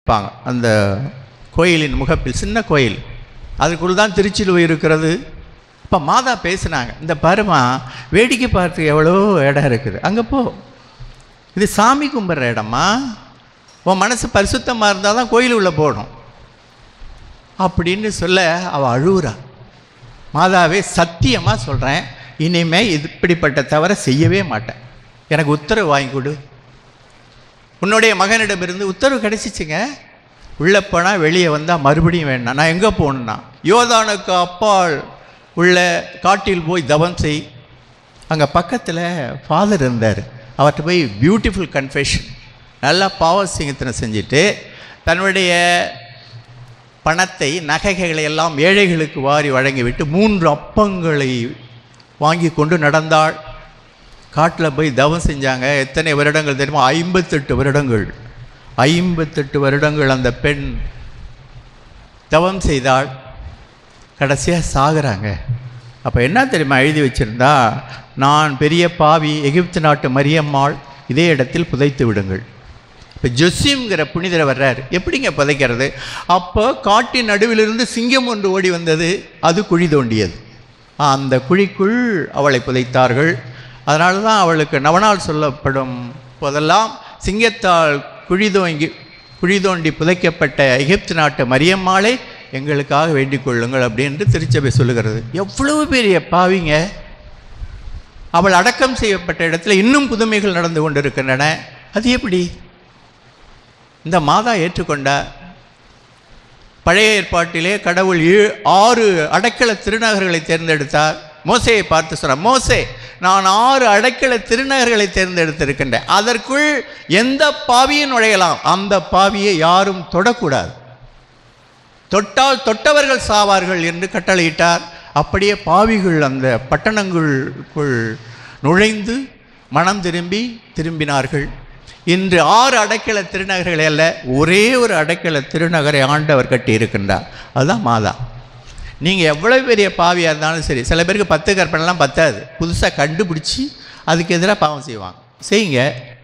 இருப்பாங்க அந்த கோயிலின் முகப்பில் சின்ன கோயில் அதுக்குள் தான் திருச்சிலுவை இருக்கிறது இப்போ மாதா பேசுனாங்க இந்த பாருமா வேடிக்கை பார்த்து எவ்வளோ இடம் இருக்குது அங்கே போ இது சாமி கும்பிட்ற இடமா உன் மனசு பரிசுத்தமாக இருந்தால் தான் கோயில் உள்ள போகணும் அப்படின்னு சொல்ல அவள் அழுவுறா மாதாவே சத்தியமாக சொல்கிறேன் இனிமே இது இப்படிப்பட்ட தவறை செய்யவே மாட்டேன் எனக்கு உத்தரவு வாங்கி கொடு உன்னுடைய மகனிடமிருந்து உத்தரவு கிடைச்சிச்சுங்க உள்ளே போனால் வெளியே வந்தால் மறுபடியும் வேண்டாம் நான் எங்கே போகணுன்னா யோதானுக்கு அப்பால் உள்ள காட்டில் போய் தவம் செய் அங்கே பக்கத்தில் ஃபாதர் இருந்தார் அவர்கிட்ட போய் பியூட்டிஃபுல் கன்ஃபெஷன் நல்லா பாவ சிங்கத்தனை செஞ்சுட்டு தன்னுடைய பணத்தை நகைகளை எல்லாம் ஏழைகளுக்கு வாரி வழங்கிவிட்டு மூன்று அப்பங்களை வாங்கி கொண்டு நடந்தாள் காட்டில் போய் தவம் செஞ்சாங்க எத்தனை வருடங்கள் தெரியுமா ஐம்பத்தெட்டு வருடங்கள் ஐம்பத்தெட்டு வருடங்கள் அந்த பெண் தவம் செய்தாள் கடைசியாக சாகுறாங்க அப்போ என்ன தெரியுமா எழுதி வச்சிருந்தா நான் பெரிய பாவி எகிப்து நாட்டு மரியம்மாள் இதே இடத்தில் புதைத்து விடுங்கள் இப்போ ஜொசிம்ங்கிற புனிதர் வர்றாரு எப்படிங்க புதைக்கிறது அப்போ காட்டின் நடுவிலிருந்து சிங்கம் ஒன்று ஓடி வந்தது அது குழி தோண்டியது அந்த குழிக்குள் அவளை புதைத்தார்கள் அதனால தான் அவளுக்கு நவநாள் சொல்லப்படும் போதெல்லாம் சிங்கத்தால் குழி தோங்கி குழி தோண்டி புதைக்கப்பட்ட எகிப்து நாட்டு மரியம்மாளை எங்களுக்காக வேண்டிக் கொள்ளுங்கள் அப்படின்னு திருச்சபை சொல்லுகிறது எவ்வளவு பெரிய பாவிங்க அவள் அடக்கம் செய்யப்பட்ட இடத்துல இன்னும் புதுமைகள் நடந்து கொண்டிருக்கின்றன அது எப்படி இந்த மாதா ஏற்றுக்கொண்டா பழைய ஏற்பாட்டிலே கடவுள் ஏ- ஆறு அடைக்கல திருநகர்களை தேர்ந்தெடுத்தார் மோசையை பார்த்து சொன்னார் மோசே நான் ஆறு அடைக்கல திருநகர்களை தேர்ந்தெடுத்திருக்கின்றேன் அதற்குள் எந்த பாவியும் நுழையலாம் அந்த பாவியை யாரும் தொடக்கூடாது தொட்டால் தொட்டவர்கள் சாவார்கள் என்று கட்டளையிட்டார் அப்படியே பாவிகள் அந்த பட்டணங்களுக்குள் நுழைந்து மனம் திரும்பி திரும்பினார்கள் இன்று ஆறு அடைக்கல திருநகர்களை அல்ல ஒரே ஒரு அடைக்கல திருநகரை ஆண்டவர் கட்டி இருக்கின்றார் அதுதான் மாதா நீங்கள் எவ்வளோ பெரிய பாவியாக இருந்தாலும் சரி சில பேருக்கு பத்து கற்பனைலாம் பத்தாது புதுசாக கண்டுபிடிச்சி அதுக்கு எதிராக பாவம் செய்வாங்க செய்யுங்க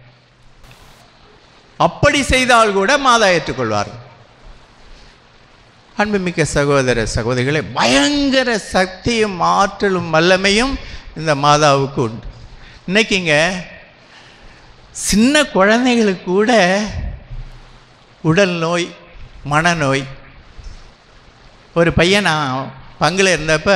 அப்படி செய்தால் கூட மாதா ஏற்றுக்கொள்வார்கள் அன்புமிக்க சகோதர சகோதரிகளே பயங்கர சக்தியும் ஆற்றலும் வல்லமையும் இந்த மாதாவுக்கு உண்டு இன்னைக்குங்க சின்ன குழந்தைகளுக்கு கூட உடல் நோய் மனநோய் ஒரு பையன் நான் பங்கில் இருந்தப்ப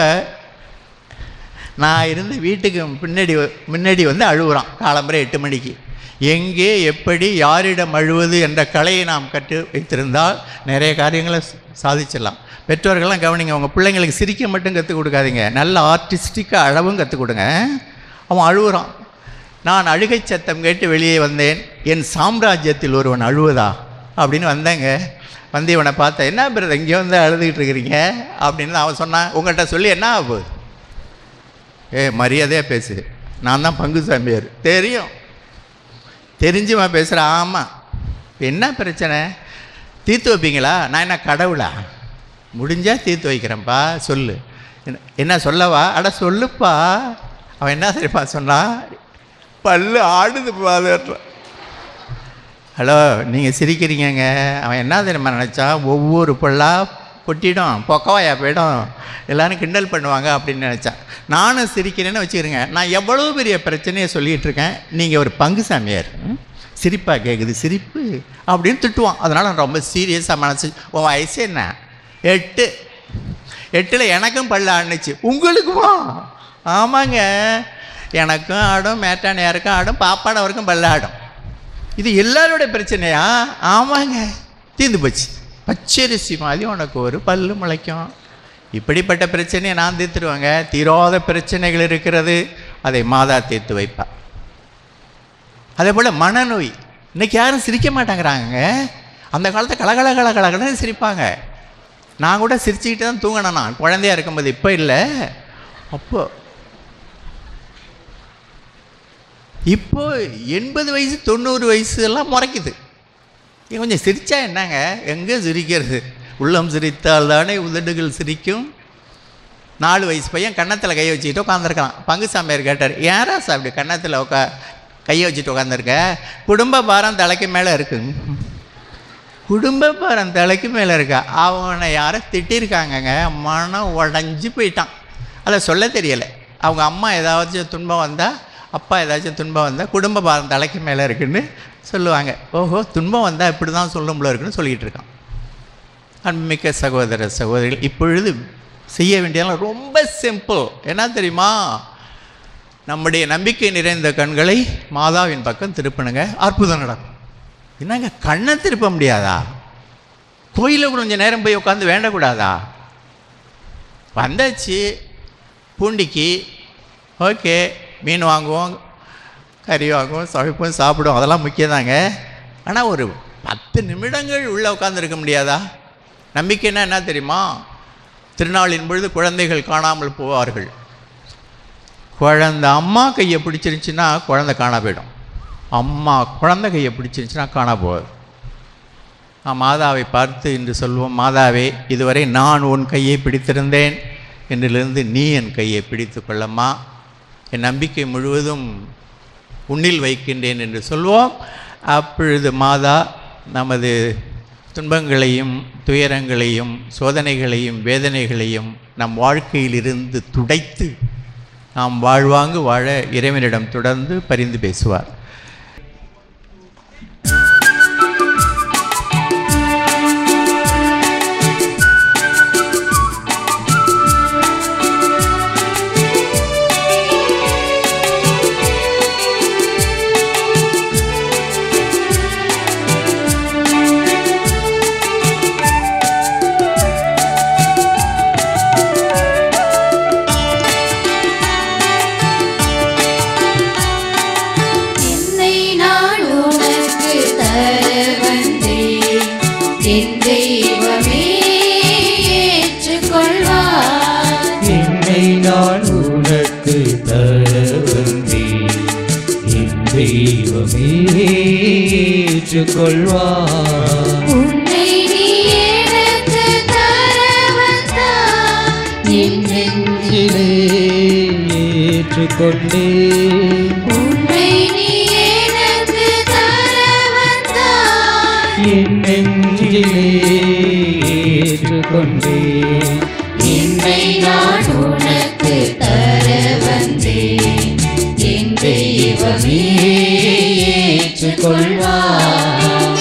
நான் இருந்த வீட்டுக்கு பின்னாடி வ- முன்னாடி வந்து அழுகுறான் காலம்பரை எட்டு மணிக்கு எங்கே எப்படி யாரிடம் அழுவது என்ற கலையை நாம் கற்று வைத்திருந்தால் நிறைய காரியங்களை ச- சாதிச்சிடலாம் பெற்றோர்கள்லாம் கவனிங்க உங்கள் பிள்ளைங்களுக்கு சிரிக்க மட்டும் கற்றுக் கொடுக்காதீங்க நல்ல ஆர்டிஸ்டிக்காக அழவும் கற்றுக் கொடுங்க அவன் அழுகுறான் நான் அழுகை சத்தம் கேட்டு வெளியே வந்தேன் என் சாம்ராஜ்யத்தில் ஒருவன் அழுவதா அப்படின்னு வந்தேங்க வந்து இவனை பார்த்தேன் என்ன பிரதர் இங்கே வந்து அழுதுகிட்டு இருக்கிறீங்க அப்படின்னு அவன் சொன்னான் உங்கள்கிட்ட சொல்லி என்ன ஆக போகுது ஏ மரியாதையாக பேசு நான் தான் பங்கு சாமியார் தெரியும் தெரிஞ்சுமா பேசுகிறேன் ஆமாம் என்ன பிரச்சனை தீர்த்து வைப்பீங்களா நான் என்ன கடவுளா முடிஞ்சால் தீர்த்து வைக்கிறேன்ப்பா சொல்லு என்ன- என்ன சொல்லவா அட சொல்லுப்பா அவன் என்ன தெரியுமா சொன்னான் பல்லு ஆடுது பாதர் ஹலோ நீங்கள் சிரிக்கிறீங்கங்க அவன் என்ன தெரியுமா நினச்சான் ஒவ்வொரு பொருளாக கொட்டிடும் பொக்கவாயா போயிடும் எல்லாரும் கிண்டல் பண்ணுவாங்க அப்படின்னு நினச்சான் நானும் சிரிக்கிறேன்னு வச்சுக்கிறேங்க நான் எவ்வளோ பெரிய பிரச்சனையை சொல்லிகிட்டு இருக்கேன் நீங்கள் ஒரு பங்கு சாமியார் ம்? சிரிப்பா கேட்குது சிரிப்பு அப்படின்னு திட்டுவான் அதனால் நான் ரொம்ப சீரியஸாக மனசு உன் வயசு என்ன எட்டு எட்டில் எனக்கும் பல்ல ஆடுனுச்சு உங்களுக்குமா ஆமாங்க எனக்கும் ஆடும் மேட்டானியாருக்கும் ஆடும் பாப்பாடவருக்கும் பல்ல ஆடும் இது எல்லாரோட பிரச்சனையா ஆமாங்க தீர்ந்து போச்சு பச்சரிசி மாதிரி உனக்கு ஒரு பல்லு முளைக்கும் இப்படிப்பட்ட பிரச்சனையை நான் தீர்த்துருவாங்க தீராத பிரச்சனைகள் இருக்கிறது அதை மாதா தீர்த்து வைப்பா அதே போல் மனநோய் இன்னைக்கு யாரும் சிரிக்க மாட்டேங்கிறாங்க அந்த காலத்தை கலகல கலகலகலன்னு சிரிப்பாங்க நான் கூட சிரிச்சுக்கிட்டு தான் தூங்கினேன் நான் குழந்தையா இருக்கும்போது இப்போ இல்லை அப்போ இப்போ எண்பது வயசு தொண்ணூறு வயசு எல்லாம் முறைக்குது நீ கொஞ்சம் சிரிச்சா என்னங்க எங்கே சிரிக்கிறது உள்ளம் சிரித்தால் தானே உதடுகள் சிரிக்கும் நாலு வயசு பையன் கன்னத்தில் கையை வச்சுக்கிட்டு உட்காந்துருக்கான் பங்கு சாமியார் கேட்டார் ஏறா அப்படி கன்னத்தில் உட்கா கையை வச்சுட்டு உட்காந்துருக்க குடும்ப பாரம் தலைக்கு மேலே இருக்கு குடும்ப பாரம் தலைக்கு மேலே இருக்கா அவனை யாரை திட்டிருக்காங்கங்க மனம் உடஞ்சி போயிட்டான் அதை சொல்ல தெரியலை அவங்க அம்மா ஏதாச்சும் துன்பம் வந்தால் அப்பா ஏதாச்சும் துன்பம் வந்தால் குடும்ப பாரம் தலைக்கு மேலே இருக்குன்னு சொல்லுவாங்க ஓஹோ துன்பம் வந்தால் இப்படி தான் சொல்லும்போல இருக்குன்னு சொல்லிகிட்டு இருக்கான் அன்மிக்க சகோதர சகோதரிகள் இப்பொழுது செய்ய வேண்டியதெல்லாம் ரொம்ப சிம்பிள் என்ன தெரியுமா நம்முடைய நம்பிக்கை நிறைந்த கண்களை மாதாவின் பக்கம் திருப்பணுங்க அற்புதம் நடக்கும் என்னங்க கண்ணை திருப்ப முடியாதா கோயிலில் கொஞ்சம் நேரம் போய் உட்காந்து வேண்டக்கூடாதா வந்தாச்சு பூண்டிக்கு ஓகே மீன் வாங்குவோம் கறி வாங்குவோம் சமைப்போம் சாப்பிடுவோம் அதெல்லாம் முக்கியம்தாங்க ஆனால் ஒரு பத்து நிமிடங்கள் உள்ளே உட்காந்துருக்க முடியாதா நம்பிக்கைன்னா என்ன தெரியுமா திருநாளின் பொழுது குழந்தைகள் காணாமல் போவார்கள் குழந்த அம்மா கையை பிடிச்சிருந்துச்சின்னா குழந்தை காணா போயிடும் அம்மா குழந்தை கையை பிடிச்சிருந்துச்சின்னா காணா போகாது நான் மாதாவை பார்த்து இன்று சொல்வோம் மாதாவே இதுவரை நான் உன் கையை பிடித்திருந்தேன் என்றிலிருந்து நீ என் கையை பிடித்து கொள்ளம்மா என் நம்பிக்கை முழுவதும் உன்னில் வைக்கின்றேன் என்று சொல்வோம் அப்பொழுது மாதா நமது துன்பங்களையும் துயரங்களையும் சோதனைகளையும் வேதனைகளையும் நம் வாழ்க்கையிலிருந்து துடைத்து நாம் வாழ்வாங்கு வாழ இறைவனிடம் தொடர்ந்து பரிந்து பேசுவார் என்னை நான் உனக்கு தர வந்தேன் என் தெய்வமே ஏற்றுக்கொள்வார் என்னை நான் உனக்கு தர வந்தேன் என் தெய்வமே ஏற்றுக்கொள்வார் உன்னை நீ எனக்கு தர வந்தார் என் நெஞ்சில் நெஞ்சிலே ஏற்றுக்கொண்டேன் உன்னை நீ எனக்கு தர வந்தார் என் நெஞ்சிலே ஏற்றுக்கொண்டேன் என்னை நான் உனக்கு தர வந்தேன் என் தெய்வமே ஏற்றுக்கொள்வார்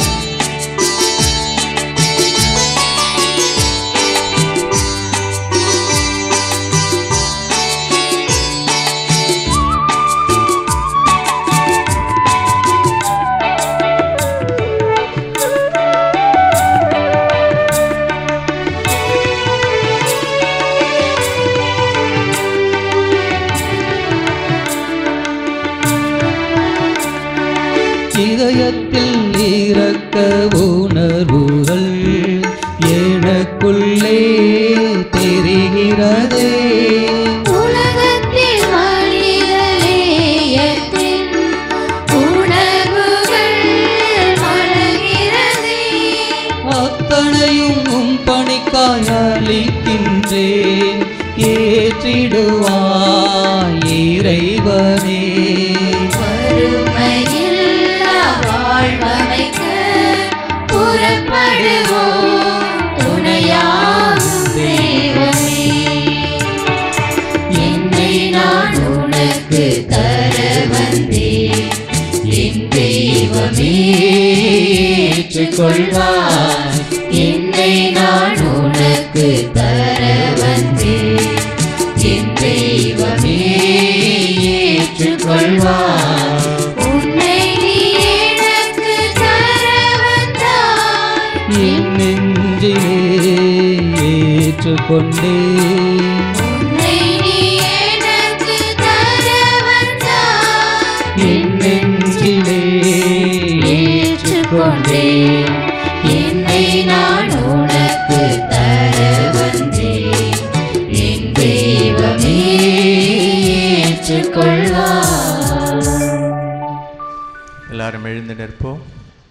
இதயத்தில் இறக்க உணர்வுகள் எனக்குள்ளே தெரிகிறதே உலகத்தில் மனிதநேயத்தின் உணர்வுகள் மலர்கிறதே. அத்தனையும் உம் பணிக்காய் அளிக்கின்றேன் ஏற்றிடுவாய் இறைவனே வறுமையில்லா வாழ்வமைக்க புறப்படுவோம் துணையாகும் தெய்வமே. என்னை நான் உனக்கு தர வந்தேன் என் தெய்வமே ஏற்றுக்கொள்வார் என்னை நான் உனக்கு தர வந்தேன் என் தெய்வமே ஏற்றுக்கொள்வார் உன்னை நீ எனக்கு தர வந்தாய் என் நெஞ்சிலே ஏற்றுக்கொண்டேன் உன்னை நீ எனக்கு தர வந்தாய் என் நெஞ்சிலே ஏற்றுக்கொண்டேன் என்னை நான் உனக்கு தர வந்தேன் என் தெய்வமே ஏற்றுக்கொள்வார் எல்லாரும் எழுந்து நிற்போம்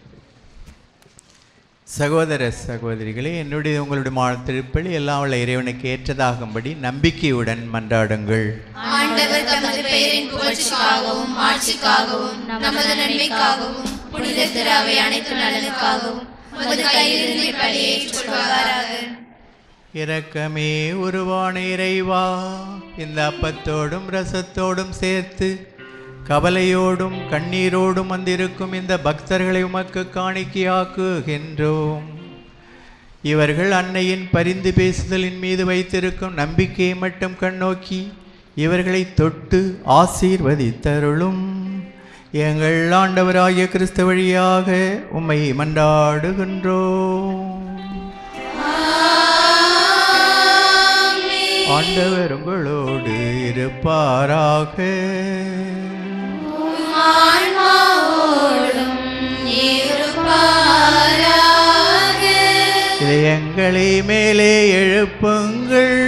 சகோதர சகோதரிகளே என்னுடைய உங்களுடைய மா திருப்பலி எல்லாம் உள்ள இறைவனுக்கு ஏற்றதாகும்படி நம்பிக்கையுடன் மன்றாடுங்கள் ஆண்டவர் தமது பெயரின் புகழ்ச்சிக்காகவும் ஆட்சிக்காகவும் நமது நன்மைக்காகவும் புனித திராவை அனைத்து நலனுக்காகவும் உமது கையிலிருந்து இப்படியே ஏற்றுக்கொள்வாராக இரக்கமே உருவான இறைவா இந்த அப்பத்தோடும் ரசத்தோடும் சேர்த்து கவலையோடும் கண்ணீரோடும் வந்திருக்கும் இந்த பக்தர்களை உமக்கு காணிக்கையாக்குகின்றோம் இவர்கள் அன்னையின் பரிந்து பேசுதலின் மீது வைத்திருக்கும் நம்பிக்கையை மட்டும் கண்ணோக்கி இவர்களை தொட்டு ஆசீர்வதித்தருளும் எங்கள் ஆண்டவராகிய கிறிஸ்து வழியாக உம்மை மன்றாடுகின்றோம் ஆண்டவர் உங்களோடு இருப்பாராக ஆன்மாவோடும் இருப்பாராக இதயங்களை மேலே எழுப்புங்கள்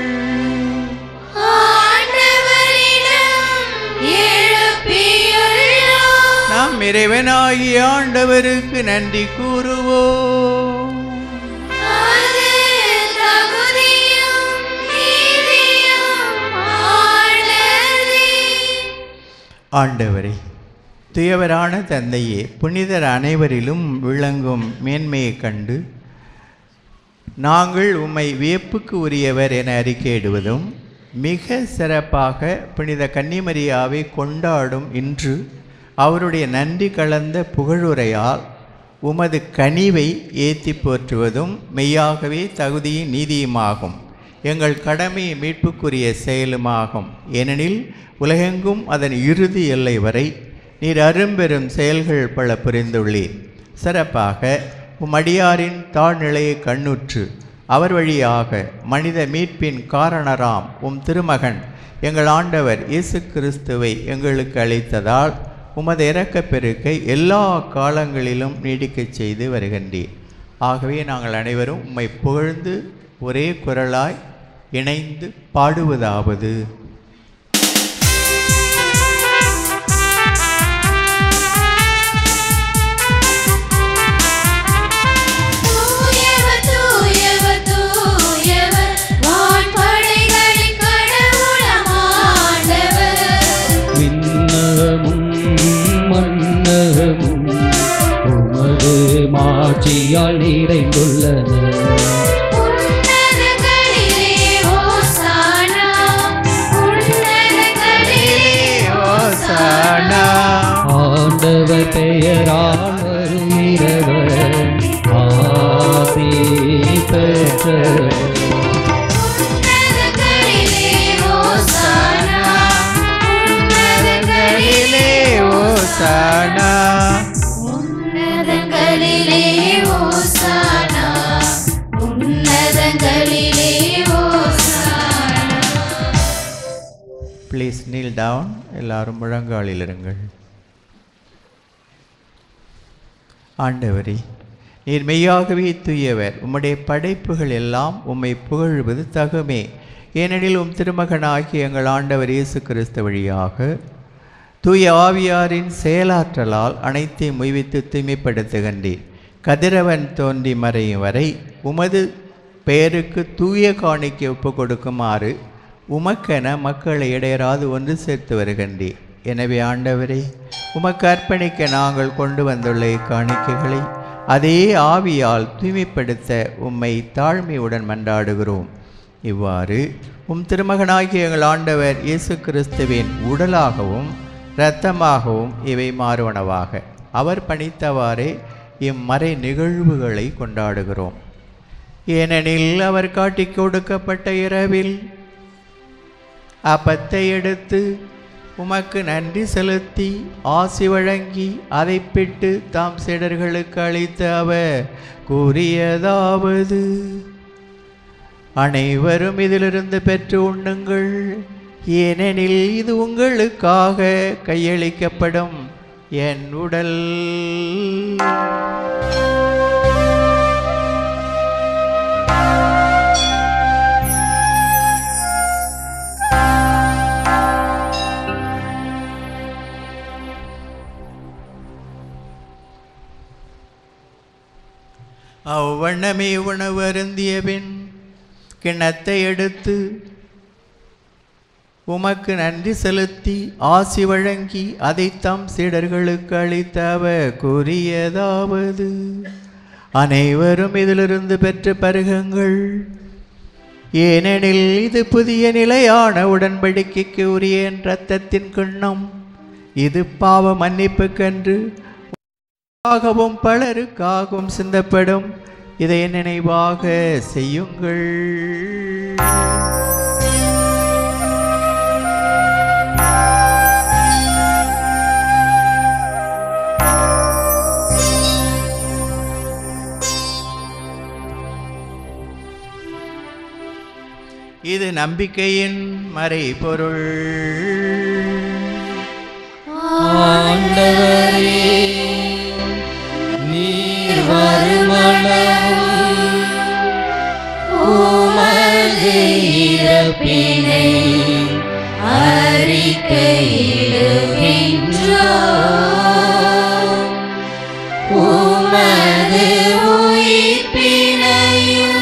ஆண்டவரிடம் எழுப்பியுள்ளோம் நாம் இறைவனாகிய ஆண்டவருக்கு நன்றி கூறுவோம் அது தகுதியும் நீதியும் ஆனதே. ஆண்டவரே துயவரான தந்தையே புனிதர் அனைவரிலும் விளங்கும் மேன்மையைக் கண்டு நாங்கள் உம்மை வியப்புக்கு உரியவர் என அறிக்கையிடுவதும் மிக சிறப்பாக புனித கன்னிமரியாவை கொண்டாடும் இன்று அவருடைய நன்றி கலந்த புகழுரையால் உமது கனிவை ஏத்தி போற்றுவதும் மெய்யாகவே தகுதியும் நீதியுமாகும் எங்கள் கடமை மீட்புக்குரிய செயலுமாகும் ஏனெனில் உலகெங்கும் அதன் இறுதி எல்லை வரை நீர் அரும்பெரும் செயல்கள் பல புரிந்துள்ளீர் சிறப்பாக உம் அடியாரின் தாழ்நிலையை கண்ணுற்று அவர் வழியாக மனித மீட்பின் காரணராம் உம் திருமகன் எங்கள் ஆண்டவர் இயேசு கிறிஸ்துவை எங்களுக்கு அளித்ததால் உமது இரக்கப் பெருக்கை எல்லா காலங்களிலும் நீடிக்கச் செய்து வருகின்றீர் ஆகவே நாங்கள் அனைவரும் உம்மை புகழ்ந்து ஒரே குரலாய் இணைந்து பாடுவதாவது தூயவர், தூயவர், தூயவர், வான்படைகளின் கடவுளாம் ஆண்டவர். விண்ணகமும் மன்னகமும் உமது மாட்சியால் நிறைந்துள்ளன உன்னதங்களிலே ஓசானா, உன்னதங்களிலே ஓசானா. ஆண்டவர் பெயரால் வருகிறவர் ஆசி பெற்றவர் உன்னதங்களிலே ஓசானா, உன்னதங்களிலே ஓசானா உன்னதங்களிலே ஓசானா உன்னதங்களிலே ஓசானா ப்ளீஸ் நீல் டவுன் எல்லாரும் முழங்காலில் இருங்கள் ஆண்டவரே நீர் மெய்யாகவே தூயவர் உம்முடைய படைப்புகள் எல்லாம் உம்மை புகழ்வது தகுமே ஏனெனில் உம் திருமகனாகிய எங்கள் ஆண்டவர் இயேசு கிறிஸ்து வழியாக தூய ஆவியாரின் செயலாற்றலால் அனைத்தையும் உய்வித்து தூய்மைப்படுத்துகின்றீர் கதிரவன் தோன்றி மறையும் வரை உமது பெயருக்கு தூய காணிக்கை ஒப்பு கொடுக்குமாறு உமக்கென மக்களை இடையராது ஒன்று சேர்த்து வருகின்றீர் எனவே ஆண்டவரே உமக்கு அர்ப்பணிக்க நாங்கள் கொண்டு வந்துள்ள இக்காணிக்கைகளை அதே ஆவியால் தூய்மைப்படுத்த உம்மை தாழ்மையுடன் மன்றாடுகிறோம் இவ்வாறு உம் திருமகனாகிய எங்கள் ஆண்டவர் இயேசு கிறிஸ்துவின் உடலாகவும் இரத்தமாகவும் இவை மாறுவனவாக அவர் பணித்தவாறே இம்மறை நிகழ்வுகளை கொண்டாடுகிறோம் ஏனெனில் அவர் காட்டிக் கொடுக்கப்பட்ட இரவில் அப்பத்தை எடுத்து உமக்கு நன்றி செலுத்தி ஆசி வழங்கி அதை பிட்டு தாம் சிடர்களுக்கு அளித்த அவர் கூறியதாவது அனைவரும் இதிலிருந்து பெற்று உண்ணுங்கள் ஏனெனில் இது உங்களுக்காக கையளிக்கப்படும் என் உடல் அவ்வண்ணமே உணவு அருந்திய பின் கிண்ணத்தை எடுத்து உமக்கு நன்றி செலுத்தி ஆசி வழங்கி அதை தம் சீடர்களுக்கு அளித்த அவர் கூறியதாவது அனைவரும் இதிலிருந்து பெற்று பருகுங்கள் ஏனெனில் இது புதிய நிலையான உடன்படிக்கைக்கு உரிய என் இரத்தத்தின் கிண்ணம் இது பாவ மன்னிப்புக்கென்று ஆகவும் பலருக்காகவும் சிந்தப்படும் இதை நினைவாக செய்யுங்கள் இது நம்பிக்கையின் மறைபொருள் ஆண்டவரே நீர் வருமளவும் உமது இறப்பினை அறிக்கையிடுகின்றோம் உமது உயிர்ப்பினையும்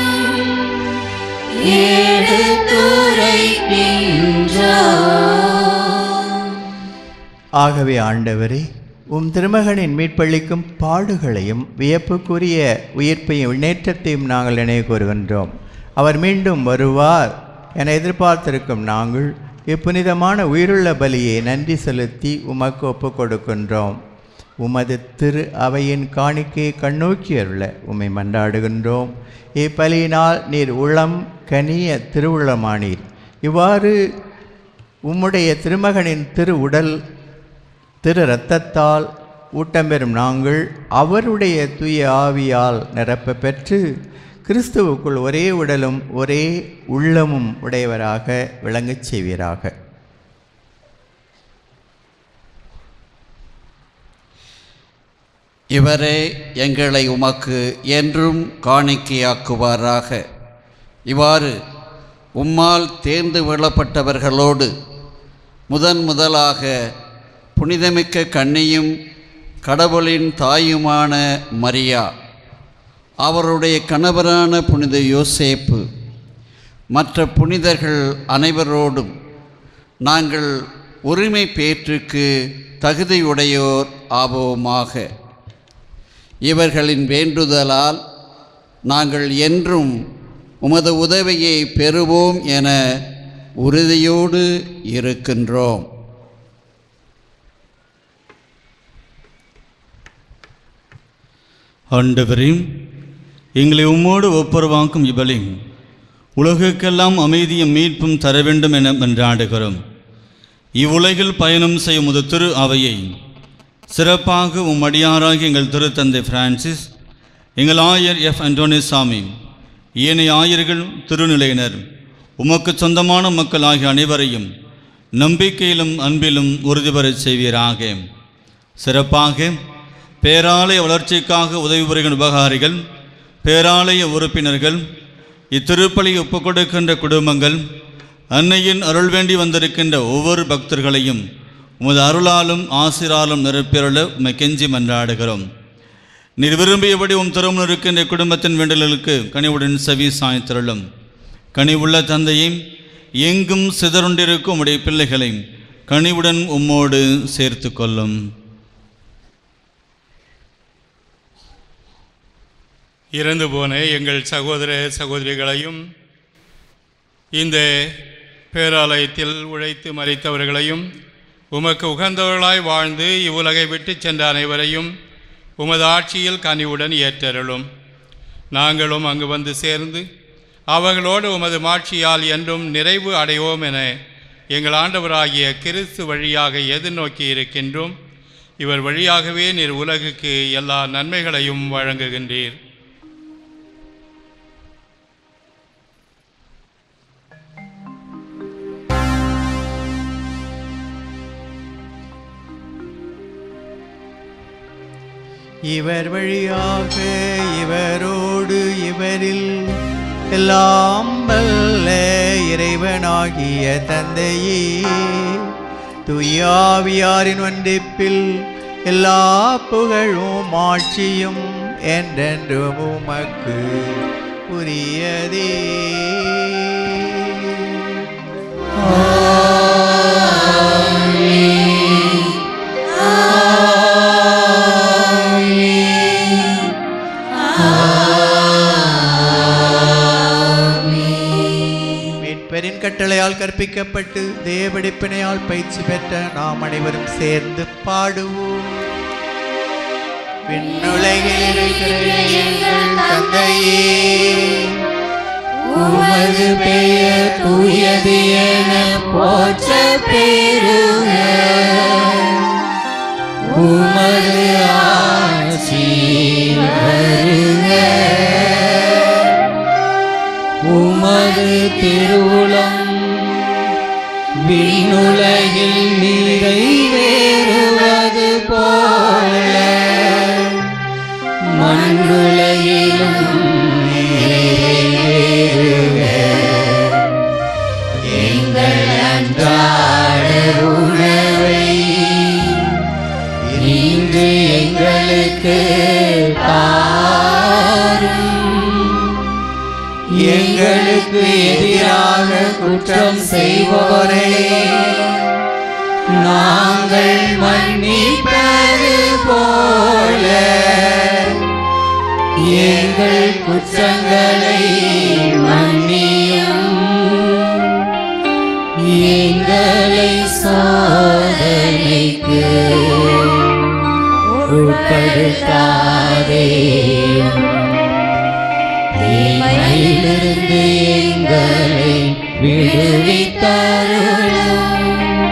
எடுத்துரைக்கின்றோம் ஆகவே ஆண்டவரே உம் திருமகனின் மீட்பளிக்கும் பாடுகளையும் வியப்புக்குரிய உயிர்ப்பையும் விண்ணேற்றத்தையும் நாங்கள் நினைவு கூறுகின்றோம் அவர் மீண்டும் வருவார் என எதிர்பார்த்திருக்கும் நாங்கள் இப்புனிதமான உயிருள்ள பலியை நன்றி செலுத்தி உமக்கு ஒப்புக் கொடுக்கின்றோம் உமது திரு அவையின் காணிக்கையை கண்ணோக்கி அருள உம்மை மன்றாடுகின்றோம் இப்பலியினால் நீர் உளம் கனிய திருவுளமானீர் இவ்வாறு உம்முடைய திருமகனின் திரு உடல் திரு இரத்தத்தால் ஊட்டம் பெறும் நாங்கள் அவருடைய தூய ஆவியால் நிரப்ப பெற்று கிறிஸ்துவுக்குள் ஒரே உடலும் ஒரே உள்ளமும் உடையவராக விளங்கச் செய்வீராக இவரே எங்களை உமக்கு என்றும் காணிக்கையாக்குவாராக இவ்வாறு உம்மால் தேர்ந்து விழப்பட்டவர்களோடு முதன் முதலாக புனிதமிக்க கன்னியும் கடவுளின் தாயுமான மரியா அவருடைய கணவரான புனித யோசேப்பு மற்ற புனிதர்கள் அனைவரோடும் நாங்கள் உரிமை பேற்றுக்கு தகுதியுடையோர் ஆவோமாக இவர்களின் வேண்டுதலால் நாங்கள் என்றும் உமது உதவியை பெறுவோம் என உறுதியோடு இருக்கின்றோம் ஆண்டவரே எங்களை உம்மோடு ஒப்புரவாக்கும் இவளை உலகுக்கெல்லாம் அமைதியும் மீட்பும் தர வேண்டும் என மன்றாடுகிறோம் இவ்வுலகில் பயணம் செய்யும் முது திரு அவையை சிறப்பாக உம் அடியாராகிய எங்கள் திருத்தந்தை பிரான்சிஸ் எங்கள் ஆயர் எஃப் அண்டோனிசாமி ஏனைய ஆயர்கள் திருநிலையினர் உமக்கு சொந்தமான மக்கள் ஆகிய அனைவரையும் நம்பிக்கையிலும் அன்பிலும் உறுதி பெறச் செய்வீராக சிறப்பாக பேராலய வளர்ச்சிக்காக உதவி புரிகின்ற உபகாரிகள் பேராலய உறுப்பினர்கள் இத்திருப்பலி ஒப்புக் கொடுக்கின்ற குடும்பங்கள் அன்னையின் அருள் வேண்டி வந்திருக்கின்ற ஒவ்வொரு பக்தர்களையும் உமது அருளாலும் ஆசிராலும் நிரப்பியருள உம்மை கெஞ்சி மன்றாடுகிறோம் நீர் விரும்பியபடி உம் திருமணம் இருக்கின்ற குடும்பத்தின் வேண்டல்களுக்கு கனிவுடன் செவி சாய்த்திரளும் கனிவுள்ள தந்தையை எங்கும் சிதறுண்டிருக்கும் உடைய பிள்ளைகளை கனிவுடன் உம்மோடு சேர்த்து கொள்ளும் இறந்து போன எங்கள் சகோதர சகோதரிகளையும் இந்த பேராலயத்தில் உழைத்து மறைத்தவர்களையும் உமக்கு உகந்தவர்களாய் வாழ்ந்து இவ்வுலகை விட்டு சென்ற அனைவரையும் உமது ஆட்சியில் கனிவுடன் ஏற்றருளும் நாங்களும் அங்கு வந்து சேர்ந்து அவர்களோடு உமது மாட்சியால் என்றும் நிறைவு அடைவோம் என எங்கள் ஆண்டவராகிய கிறிஸ்து வழியாக எதிர்நோக்கி இருக்கின்றோம் இவர் வழியாகவே நீர் உலகுக்கு எல்லா நன்மைகளையும் வழங்குகின்றீர் இவர் வழியாக இவரோடு இவரில் எல்லாம் வல்ல இறைவனாகிய தந்தையே துயாவியாரின் ஒன்றிப்பில் எல்லா புகழும் ஆட்சியும் என்றென்றும் உமக்கு உரியதே ஆ கட்டளையால் கற்பிக்கப்பட்டு தேவடிப்பினையால் பயிற்சி பெற்ற நாம் அனைவரும் சேர்ந்து பாடுவோம் விண்ணுலகில் இருக்கிற எங்கள் தந்தையே உமது பெயர் தூயது என போற்ற பெருக உமது ஆட்சி வருக உமது திருவுளம் விண்ணுலகில் நிறைவேறுவது போல மண்ணுலகிலும் நிறைவேறுக எங்கள் அன்றாட உணவை இன்று எங்களுக்கு தாரும் எங்களுக்கு எதிராக குற்றம் செய்வோரை நாங்கள் மன்னிப்பது போல எங்கள் குற்றங்களை மன்னியும் எங்களை சோதனைக்கு உட்படுத்தாதேயும் தீமையிலிருந்து எங்களை விடுவித்தருளும்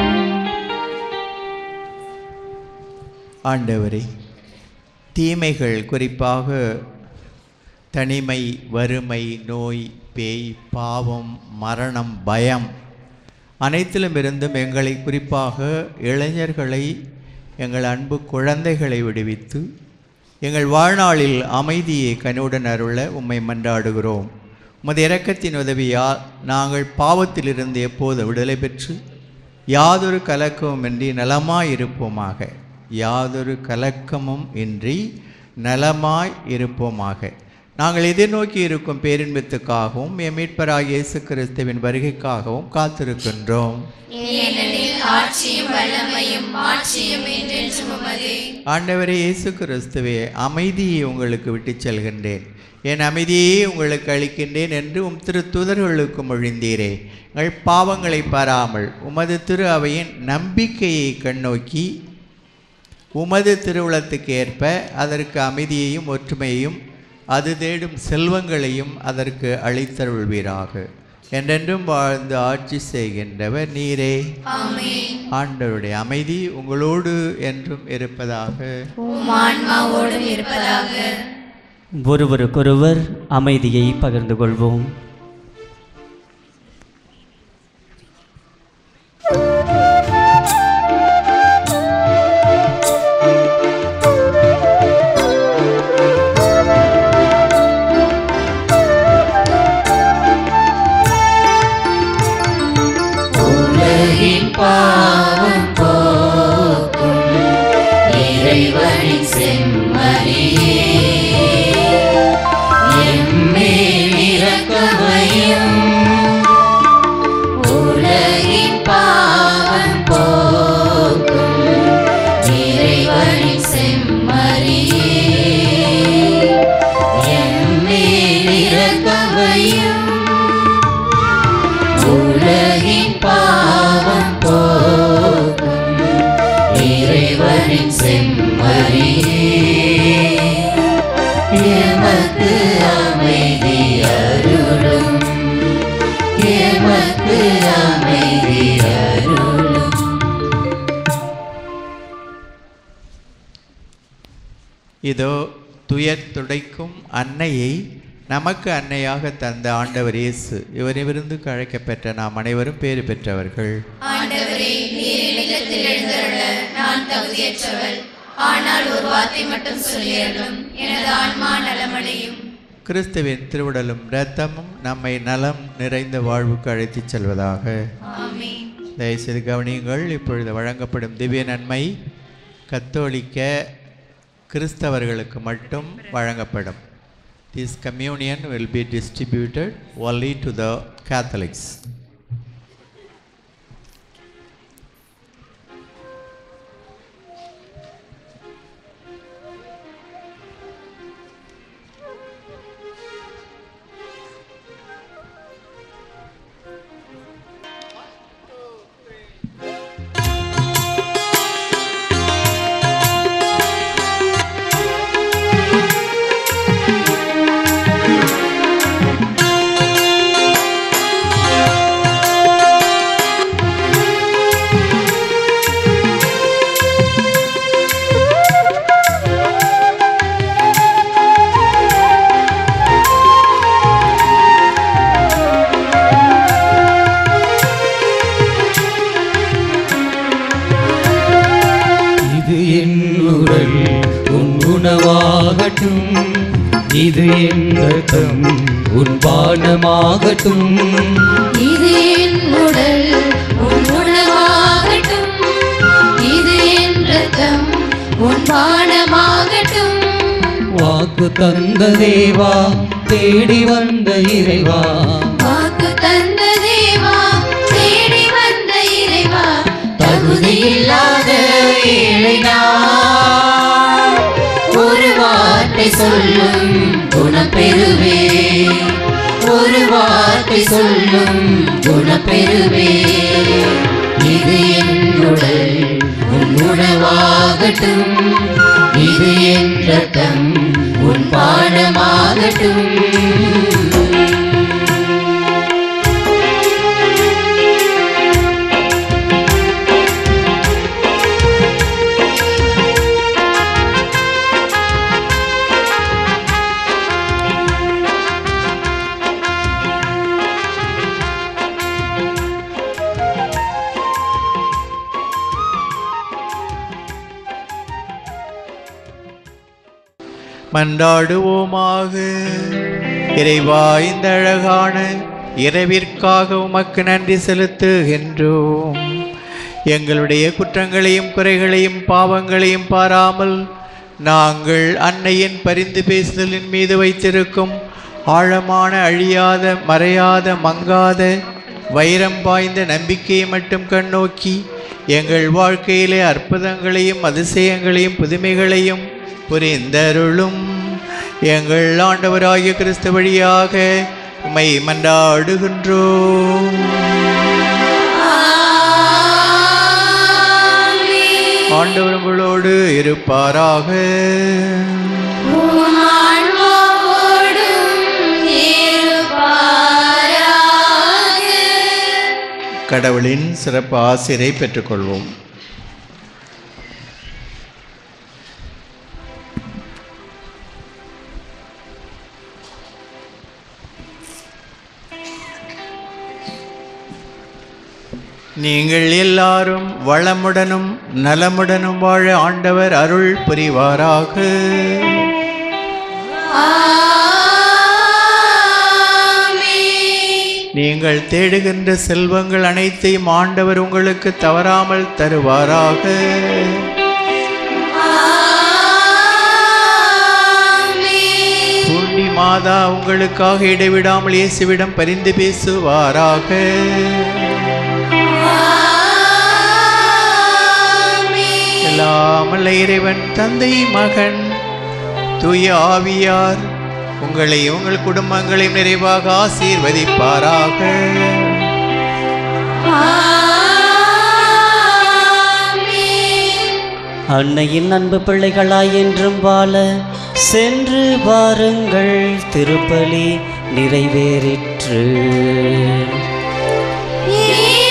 ஆண்டவரே தீமைகள் குறிப்பாக தனிமை வறுமை நோய் பேய் பாவம் மரணம் பயம் அனைத்திலும் இருந்தும் எங்களை குறிப்பாக இளைஞர்களை எங்கள் அன்பு குழந்தைகளை விடுவித்து எங்கள் வாழ்நாளில் அமைதியை கனிவுடன் அருள உம்மை மன்றாடுகிறோம் உமது இரக்கத்தின் உதவியால் நாங்கள் பாவத்திலிருந்து எப்போது விடுதலை பெற்று யாதொரு கலக்கமுமின்றி நலமாய் இருப்போமாக யாதொரு கலக்கமும் இன்றி நலமாய் இருப்போமாக நாங்கள் எதிர்நோக்கி இருக்கும் பேரின்பத்துக்காகவும் எம் மீட்பராகிய இயேசு கிறிஸ்துவின் வருகைக்காகவும் காத்திருக்கின்றோம் ஏனெனில் ஆட்சியும் வல்லமையும் மாட்சியும் என்றென்றும் உமதே ஆண்டவரே இயேசு கிறிஸ்துவே அமைதியை உங்களுக்கு விட்டுச் செல்கின்றேன் என் அமைதியை உங்களுக்கு அளிக்கின்றேன் என்று உம் திரு தூதர்களுக்கு மொழிந்தீரே எங்கள் பாவங்களை பாராமல் உமது திரு அவையின் நம்பிக்கையை கண்ணோக்கி உமது திருவுளத்துக்கு ஏற்ப அதற்கு அமைதியையும் ஒற்றுமையையும் அது தேடும் செல்வங்களையும் அதற்கு அளித்தருள்வீராக என்றென்றும் வாழ்ந்து ஆட்சி செய்கின்றவர் நீரே ஆமென் ஆண்டவருடைய அமைதி உங்களோடு என்றும் இருப்பதாக உம் ஆன்மாவோடும் இருப்பதாக ஒருவருக்கொருவர் அமைதியை பகிர்ந்து கொள்வோம் உலகின் பாவம் போக்கும் இறைவனின் செம்மறியே எம்மேல் இரக்கமையும் உலகின் பாவம் போக்கும் இறைவனின் செம்மறியே எம்மேல் இரக்கமையும் உலகின் பாவம் போக்கும் இறைவனின் செம்மறியே எமக்கு அமைதி அருளும் எமக்கு அமைதி அருளும் இதோ துயர் துடைக்கும் அன்னையை நமக்கு அன்னையாக தந்த ஆண்டவர் இயேசு இவரிலிருந்து அழைக்கப்பெற்ற நாம் அனைவரும் பேறு பெற்றவர்கள் ஆண்டவரே நீர் இல்லத்தில் எழுந்தருள நான் தகுதியற்றவள் ஆனால் ஒரு வார்த்தை மட்டும் சொல்லியருளும் எனது ஆன்மா நலமடையும் கிறிஸ்துவின் திருவுடலும் இரத்தமும் நம்மை நலம் நிறைந்த வாழ்வுக்கு அழைத்துச் செல்வதாக ஆமென் தயவுசெய்து கவனியுங்கள் இப்பொழுது வழங்கப்படும் திவ்ய நன்மை கத்தோலிக்க கிறிஸ்தவர்களுக்கு மட்டும் வழங்கப்படும் this communion will be distributed only to the Catholics உணவாகட்டும் இது என் ரத்தம் உன் பானமாகட்டும் இது என் உடல் உன் உணவாகட்டும் இது என் ரத்தம் உன் பானமாகட்டும் வாக்கு தந்த தேவா தேடி வந்த இறைவா வாக்கு தந்த தேவா தேடி வந்த இறைவா தகுதியில்லாத ஏழை நான் ஒரு வார்த்தை சொல்லும் குணப்பெறுவே ஒரு வார்த்தை சொல்லும் குணப்பெறுவே இது என் உடல் உன் உணவாகட்டும் இது என் ரத்தம் உன் பானமாகட்டும் மன்றாடுவோமாக இறைவா இந்த அழகான இரவிற்காக உமக்கு நன்றி செலுத்துகின்றோம் எங்களுடைய குற்றங்களையும் குறைகளையும் பாவங்களையும் பாராமல் நாங்கள் அன்னையின் பரிந்து பேசுதலின் மீது வைத்திருக்கும் ஆழமான அழியாத மறையாத மங்காத வைரம் பாய்ந்த நம்பிக்கையை மட்டும் கண்ணோக்கி எங்கள் வாழ்க்கையிலே அற்புதங்களையும் அதிசயங்களையும் புதுமைகளையும் புரிந்தருளும் எங்கள் ஆண்டவராகிய கிறிஸ்து வழியாக உம்மை மன்றாடுகின்றோம் ஆண்டவர் உங்களோடு இருப்பாராக கடவுளின் சிறப்பு ஆசிரை பெற்றுக்கொள்வோம் நீங்கள் எல்லாரும் வளமுடனும் நலமுடனும் வாழ ஆண்டவர் அருள் புரிவாராக நீங்கள் தேடுகின்ற செல்வங்கள் அனைத்தையும் ஆண்டவர் உங்களுக்கு தவறாமல் தருவாராக பூண்டி மாதா உங்களுக்காக இடைவிடாமல் இயேசுவிடம் பரிந்து பேசுவாராக எல்லாமல்ல இறைவன் தந்தை மகன் தூய ஆவியார் உங்களை உங்கள் குடும்பங்களையும் நிறைவாக ஆசீர்வதிப்பாராக அன்னையின் அன்பு பிள்ளைகளாய் என்றும் வாழ சென்று வாருங்கள் திருப்பலி நிறைவேறிற்று ஏ